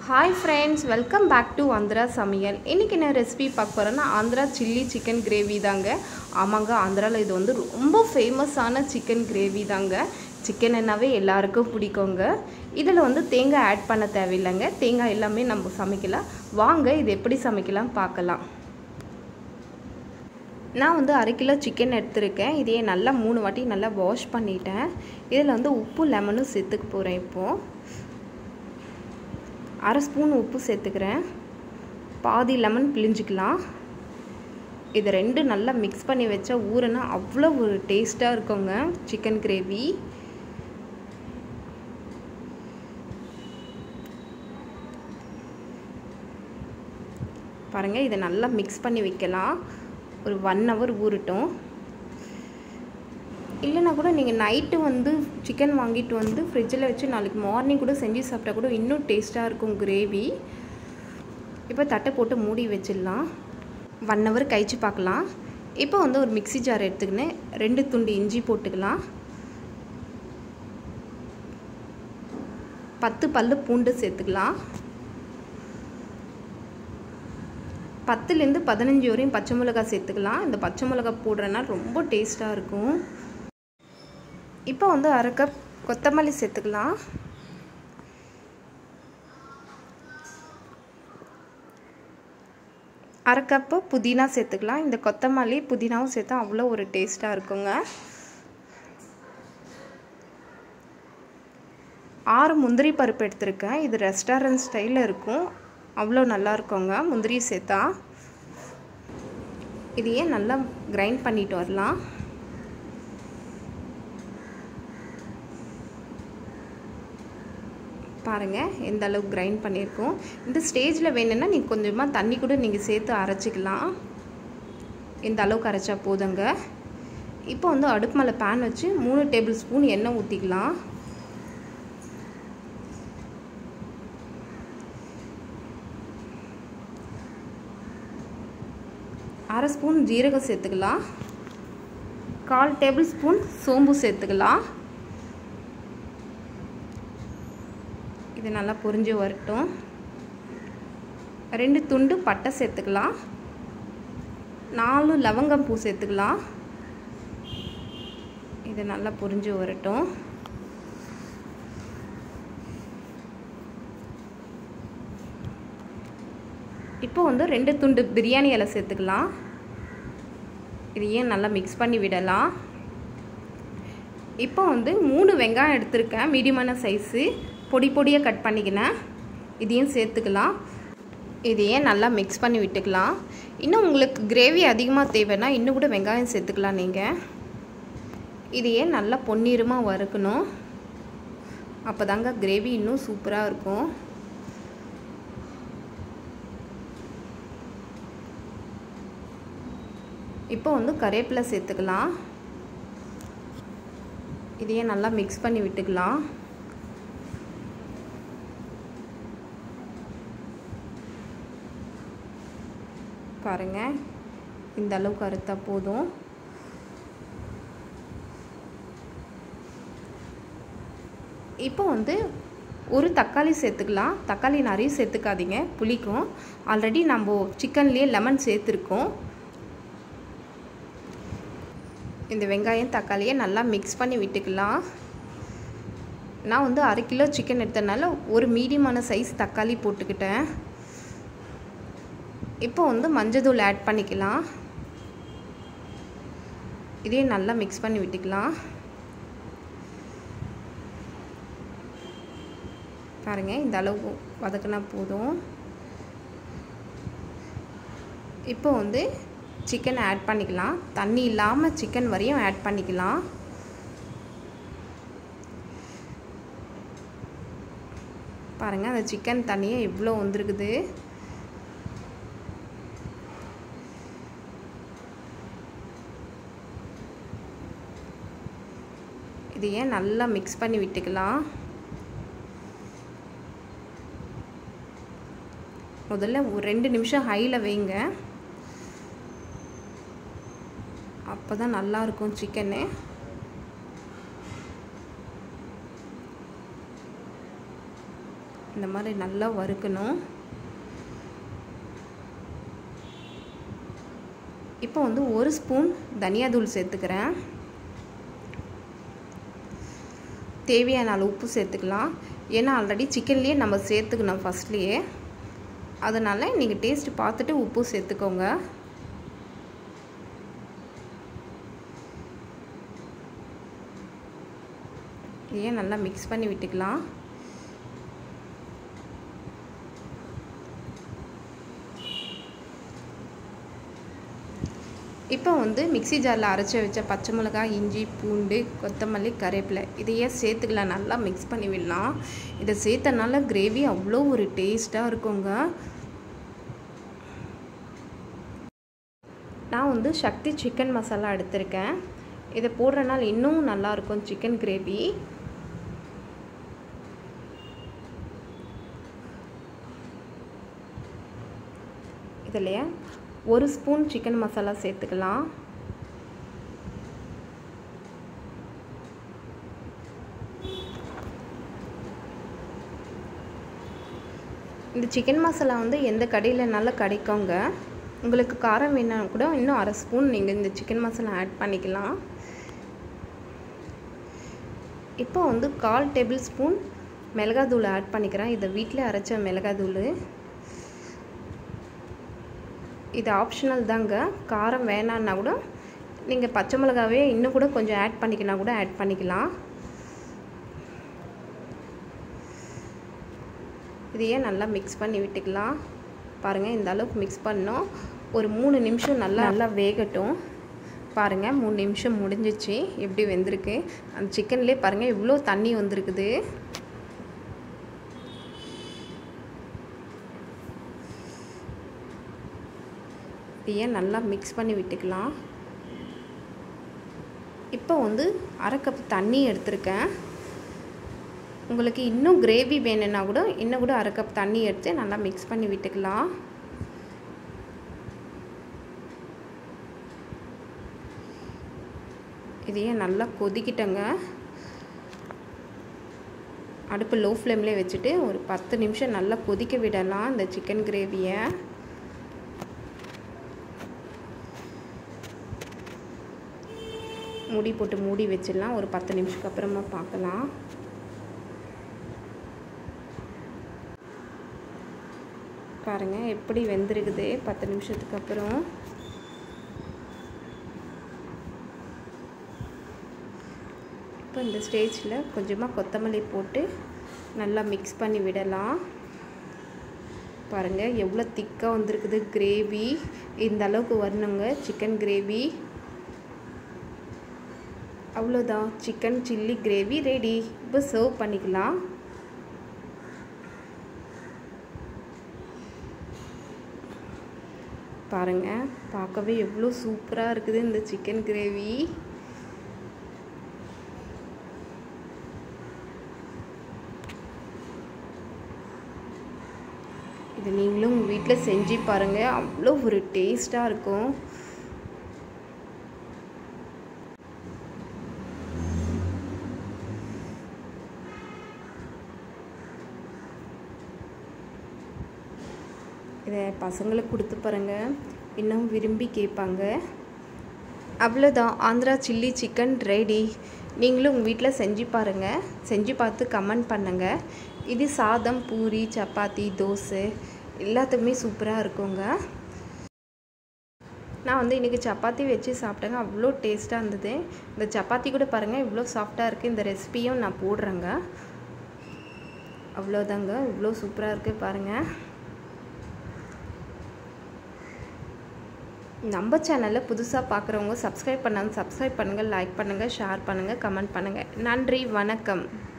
hi friends welcome back to Andhra சமையல் இன்றைக்கி என்ன ரெசிபி பார்க்க போகிறேன்னா ஆந்திரா சில்லி சிக்கன் கிரேவி தாங்க ஆமாங்க ஆந்திராவில் இது வந்து ரொம்ப ஃபேமஸான சிக்கன் கிரேவி தாங்க சிக்கன் என்னாவே எல்லாருக்கும் பிடிக்குங்க இதில் வந்து தேங்காய் ஆட் பண்ண தேவையில்லைங்க தேங்காய் எல்லாமே நம்ம சமைக்கலாம் வாங்க இது எப்படி சமைக்கலாம் பார்க்கலாம் நான் வந்து அரை கிலோ சிக்கன் எடுத்திருக்கேன் இதையே நல்லா மூணு வாட்டி நல்லா வாஷ் பண்ணிட்டேன் இதில் வந்து உப்பு லெமனும் சேர்த்துக்க போகிறேன் இப்போது அரை ஸ்பூன் உப்பு சேர்த்துக்கிறேன் பாதி லெமன் பிழிஞ்சிக்கலாம் இதை ரெண்டு நல்லா மிக்ஸ் பண்ணி வச்சா ஊறுனா அவ்வளோ ஒரு டேஸ்ட்டாக இருக்குங்க சிக்கன் கிரேவி பாருங்கள் இதை நல்லா மிக்ஸ் பண்ணி வைக்கலாம் ஒரு ஒன் ஹவர் ஊறட்டும் இல்லைனா கூட நீங்கள் நைட்டு வந்து சிக்கன் வாங்கிட்டு வந்து ஃப்ரிட்ஜில் வச்சு நாளைக்கு மார்னிங் கூட செஞ்சு சாப்பிட்டா கூட இன்னும் டேஸ்ட்டாக இருக்கும் கிரேவி இப்போ தட்டை போட்டு மூடி வச்சிடலாம் ஒன் ஹவர் கழிச்சு பார்க்கலாம் இப்போ வந்து ஒரு மிக்சி ஜார் எடுத்துக்கின்னு ரெண்டு துண்டு இஞ்சி போட்டுக்கலாம் பத்து பல்லு பூண்டு சேர்த்துக்கலாம் பத்துலேருந்து பதினஞ்சு வரையும் பச்சை மிளகாய் சேர்த்துக்கலாம் இந்த பச்சை மிளகாய் போடுறேன்னா ரொம்ப டேஸ்ட்டாக இருக்கும் இப்போ வந்து அரை கப் கொத்தமல்லி சேர்த்துக்கலாம் அரை கப்பு புதினா சேர்த்துக்கலாம் இந்த கொத்தமல்லி புதினாவும் சேர்த்தா அவ்வளோ ஒரு டேஸ்ட்டாக இருக்குங்க ஆறு முந்திரி பருப்பு எடுத்திருக்கேன் இது ரெஸ்டாரண்ட் ஸ்டைலில் இருக்கும் அவ்வளோ நல்லா இருக்குங்க முந்திரி சேர்த்தா இதையே நல்லா கிரைண்ட் பண்ணிட்டு வரலாம் பாருங்கள் எந்த அளவுக்கு கிரைண்ட் பண்ணியிருக்கோம் இந்த ஸ்டேஜில் வேணும்னா நீங்கள் கொஞ்சமாக தண்ணி கூட நீங்கள் சேர்த்து அரைச்சிக்கலாம் இந்த அளவுக்கு அரைச்சா போதுங்க இப்போ வந்து அடுப்பு மேலே பேன் வச்சு மூணு டேபிள் ஸ்பூன் எண்ணெய் ஊற்றிக்கலாம் அரை ஸ்பூன் ஜீரகம் சேர்த்துக்கலாம் கால் டேபிள் ஸ்பூன் சோம்பு சேர்த்துக்கலாம் இது நல்லா பொரிஞ்சு வரட்டும் ரெண்டு துண்டு பட்டை சேர்த்துக்கலாம் நாலு லவங்கம் பூ சேர்த்துக்கலாம் இது நல்லா பொரிஞ்சு வரட்டும் இப்போ வந்து ரெண்டு துண்டு பிரியாணி இலை சேர்த்துக்கலாம் இதையும் நல்லா மிக்ஸ் பண்ணி விடலாம் இப்போ வந்து மூணு வெங்காயம் எடுத்திருக்கேன் மீடியமான சைஸு பொடி பொடியாக கட் பண்ணிக்கினேன் இதையும் சேர்த்துக்கலாம் இதையே நல்லா மிக்ஸ் பண்ணி விட்டுக்கலாம் இன்னும் உங்களுக்கு கிரேவி அதிகமாக தேவைன்னா இன்னும் கூட வெங்காயம் சேர்த்துக்கலாம் நீங்கள் இதையே நல்லா பொன்னிறமாக வறுக்கணும் அப்போ தாங்க கிரேவி இன்னும் சூப்பராக இருக்கும் இப்போ வந்து கருவேப்பிலை சேர்த்துக்கலாம் இதையே நல்லா மிக்ஸ் பண்ணி விட்டுக்கலாம் பாருங்கள் இந்த அளவுக்கு அறுத்தா போதும் இப்போ வந்து ஒரு தக்காளி சேர்த்துக்கலாம் தக்காளி நிறைய சேர்த்துக்காதீங்க புளிக்கும் ஆல்ரெடி நம்ம சிக்கன்லேயே லெமன் சேர்த்துருக்கோம் இந்த வெங்காயம் தக்காளியை நல்லா மிக்ஸ் பண்ணி விட்டுக்கலாம் நான் வந்து அரை கிலோ சிக்கன் எடுத்தனால ஒரு மீடியமான சைஸ் தக்காளி போட்டுக்கிட்டேன் இப்போ வந்து மஞ்சத்தூள் ஆட் பண்ணிக்கலாம் இதே நல்லா மிக்ஸ் பண்ணி விட்டுக்கலாம் பாருங்கள் இந்த அளவு வதக்கினா போதும் இப்போ வந்து சிக்கன் ஆட் பண்ணிக்கலாம் தண்ணி இல்லாமல் சிக்கன் வரையும் ஆட் பண்ணிக்கலாம் பாருங்கள் அந்த சிக்கன் தண்ணியே இவ்வளோ வந்திருக்குது இதையே நல்லா மிக்ஸ் பண்ணி விட்டுக்கலாம் முதல்ல ஒரு ரெண்டு நிமிஷம் ஹையில் வைங்க அப்போ தான் நல்லாயிருக்கும் சிக்கனு இந்த மாதிரி நல்லா வறுக்கணும் இப்போ வந்து ஒரு ஸ்பூன் தனியாத்தூள் சேர்த்துக்கிறேன் தேவையான அளவு உப்பு சேர்த்துக்கலாம் ஏன்னா ஆல்ரெடி சிக்கன்லேயே நம்ம சேர்த்துக்கணும் ஃபஸ்ட்லேயே அதனால் நீங்கள் டேஸ்ட் பார்த்துட்டு உப்பு சேர்த்துக்கோங்க இதையே நல்லா மிக்ஸ் பண்ணி விட்டுக்கலாம் இப்போ வந்து மிக்சி ஜாரில் அரைச்சி வச்ச பச்சை மிளகாய் இஞ்சி பூண்டு கொத்தமல்லி கருவேப்பிலை இதையே சேர்த்துக்கலாம் நல்லா மிக்ஸ் பண்ணி விடலாம் இதை சேர்த்தனால கிரேவி அவ்வளோ ஒரு டேஸ்ட்டாக இருக்குங்க நான் வந்து சக்தி சிக்கன் மசாலா எடுத்திருக்கேன் இதை போடுறனால இன்னும் நல்லாயிருக்கும் சிக்கன் கிரேவி இதுலையே ஒரு ஸ்பூன் சிக்கன் மசாலா சேர்த்துக்கலாம் இந்த சிக்கன் மசாலா வந்து எந்த கடையிலனாலும் கிடைக்குங்க உங்களுக்கு காரம் வேணா கூட இன்னும் அரை ஸ்பூன் நீங்கள் இந்த சிக்கன் மசாலா ஆட் பண்ணிக்கலாம் இப்போ வந்து கால் டேபிள் ஸ்பூன் மிளகாத்தூள் ஆட் பண்ணிக்கிறேன் இதை வீட்டில் அரைச்ச மிளகாத்தூள் இது ஆப்ஷனல் தாங்க காரம் வேணான்னா கூட நீங்கள் பச்சை மிளகாவே இன்னும் கூட கொஞ்சம் ஆட் பண்ணிக்கினா கூட ஆட் பண்ணிக்கலாம் இதையே நல்லா மிக்ஸ் பண்ணி விட்டுக்கலாம் பாருங்கள் இந்த அளவுக்கு மிக்ஸ் பண்ணோம் ஒரு மூணு நிமிஷம் நல்லா நல்லா வேகட்டும் பாருங்கள் மூணு நிமிஷம் முடிஞ்சிச்சு எப்படி வெந்திருக்கு அந்த சிக்கன்லேயே பாருங்கள் இவ்வளோ தண்ணி வந்திருக்குது இதையே நல்லா மிக்ஸ் பண்ணி விட்டுக்கலாம் இப்போ வந்து அரை கப் தண்ணி எடுத்திருக்கேன் உங்களுக்கு இன்னும் கிரேவி வேணும்னா கூட இன்னும் கூட அரை கப் தண்ணி எடுத்து நல்லா மிக்ஸ் பண்ணி விட்டுக்கலாம் இதையே நல்லா கொதிக்கிட்டங்க அடுப்பு லோ ஃப்ளேம்லேயே வச்சுட்டு ஒரு பத்து நிமிஷம் நல்லா கொதிக்க விடலாம் இந்த சிக்கன் கிரேவியை மூடி போட்டு மூடி வச்சிடலாம் ஒரு பத்து நிமிஷத்துக்கு அப்புறமா பார்க்கலாம் பாருங்கள் எப்படி வெந்திருக்குது பத்து நிமிஷத்துக்கு அப்புறம் இப்போ இந்த ஸ்டேஜில் கொஞ்சமாக கொத்தமல்லி போட்டு நல்லா மிக்ஸ் பண்ணி விடலாம் பாருங்கள் எவ்வளோ திக்காக வந்திருக்குது கிரேவி இந்த அளவுக்கு வரணுங்க சிக்கன் கிரேவி அவ்வளோதான் சிக்கன் சில்லி கிரேவி ரெடி இப்போ சர்வ் பண்ணிக்கலாம் பாருங்கள் பார்க்கவே எவ்வளோ சூப்பராக இருக்குது இந்த சிக்கன் கிரேவி இது நீங்களும் உங்கள் வீட்டில் செஞ்சு பாருங்கள் அவ்வளோ ஒரு டேஸ்ட்டாக இருக்கும் இதை பசங்களுக்கு கொடுத்து பாருங்கள் இன்னும் விரும்பி கேட்பாங்க அவ்வளோதான் ஆந்திரா சில்லி சிக்கன் ரெடி நீங்களும் உங்கள் வீட்டில் செஞ்சு பாருங்கள் செஞ்சு பார்த்து கமெண்ட் பண்ணுங்கள் இது சாதம் பூரி சப்பாத்தி தோசை எல்லாத்துக்குமே சூப்பராக இருக்குங்க நான் வந்து இன்றைக்கி சப்பாத்தி வச்சு சாப்பிட்டேங்க அவ்வளோ டேஸ்ட்டாக இருந்தது இந்த சப்பாத்தி கூட பாருங்கள் இவ்வளோ சாஃப்டாக இருக்குது இந்த ரெசிபியும் நான் போடுறேங்க அவ்வளோதாங்க இவ்வளோ சூப்பராக இருக்குது பாருங்கள் நம்ம சேனலில் புதுசாக பார்க்குறவங்க சப்ஸ்கிரைப் பண்ணாங்க சப்ஸ்கிரைப் பண்ணுங்கள் லைக் பண்ணுங்கள் ஷேர் பண்ணுங்கள் கமெண்ட் பண்ணுங்கள் நன்றி வணக்கம்